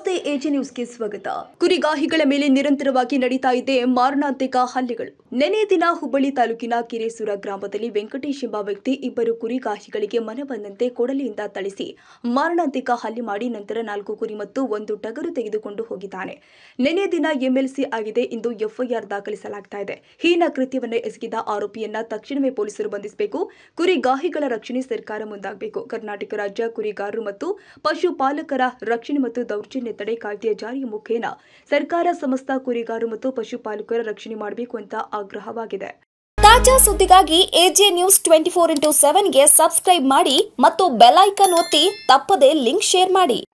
ನಮಸ್ತೆ ಎಜಿ ನ್ಯೂಸ್ಗೆ ಸ್ವಾಗತ ಕುರಿಗಾಹಿಗಳ ಮೇಲೆ ನಿರಂತರವಾಗಿ ನಡೀತಾ ಇದೆ ಮಾರಣಾಂತಿಕ ಹಲ್ಲೆಗಳು ನೆನೆ ದಿನ ಹುಬ್ಬಳ್ಳಿ ತಾಲೂಕಿನ ಕಿರೇಸೂರ ಗ್ರಾಮದಲ್ಲಿ ವೆಂಕಟೇಶ್ ಎಂಬ ವ್ಯಕ್ತಿ ಇಬ್ಬರು ಕುರಿಗಾಹಿಗಳಿಗೆ ಮನ ಬಂದಂತೆ ಕೊಡಲಿಯಿಂದ ಥಳಿಸಿ ಮಾರಣಾಂತಿಕ ಹಲ್ಲೆ ಮಾಡಿ ನಂತರ ನಾಲ್ಕು ಕುರಿ ಮತ್ತು ಒಂದು ಟಗರು ತೆಗೆದುಕೊಂಡು ಹೋಗಿದ್ದಾನೆ ನೆನೆ ದಿನ ಎಂಎಲ್ಸಿ ಆಗಿದೆ ಇಂದು ಎಫ್ಐಆರ್ ದಾಖಲಿಸಲಾಗ್ತಾ ಇದೆ ಹೀನ ಕೃತ್ಯವನ್ನು ಎಸಗಿದ ಆರೋಪಿಯನ್ನ ತಕ್ಷಣವೇ ಪೊಲೀಸರು ಬಂಧಿಸಬೇಕು ಕುರಿಗಾಹಿಗಳ ರಕ್ಷಣೆ ಸರ್ಕಾರ ಮುಂದಾಗಬೇಕು ಕರ್ನಾಟಕ ರಾಜ್ಯ ಕುರಿಗಾರರು ಮತ್ತು ಪಶುಪಾಲಕರ ರಕ್ಷಣೆ ಮತ್ತು ದೌರ್ಜನ್ಯ ತಡೆ ಕಾಯ್ದೆಯ ಜಾರಿಯ ಮುಖೇನ ಸರ್ಕಾರ ಸಮಸ್ತ ಕುರಿಗಾರರು ಮತ್ತು ಪಶುಪಾಲಕರ ರಕ್ಷಣೆ ಮಾಡಬೇಕು ಅಂತ ಆಗ್ರಹವಾಗಿದೆ ತಾಜಾ ಸುದ್ದಿಗಾಗಿ AJ news twenty four into ಸೆವೆನ್ಗೆ ಸಬ್ಸ್ಕ್ರೈಬ್ ಮಾಡಿ ಮತ್ತು ಬೆಲ್ ಐಕನ್ ಒತ್ತಿ ತಪ್ಪದೇ ಲಿಂಕ್ ಶೇರ್ ಮಾಡಿ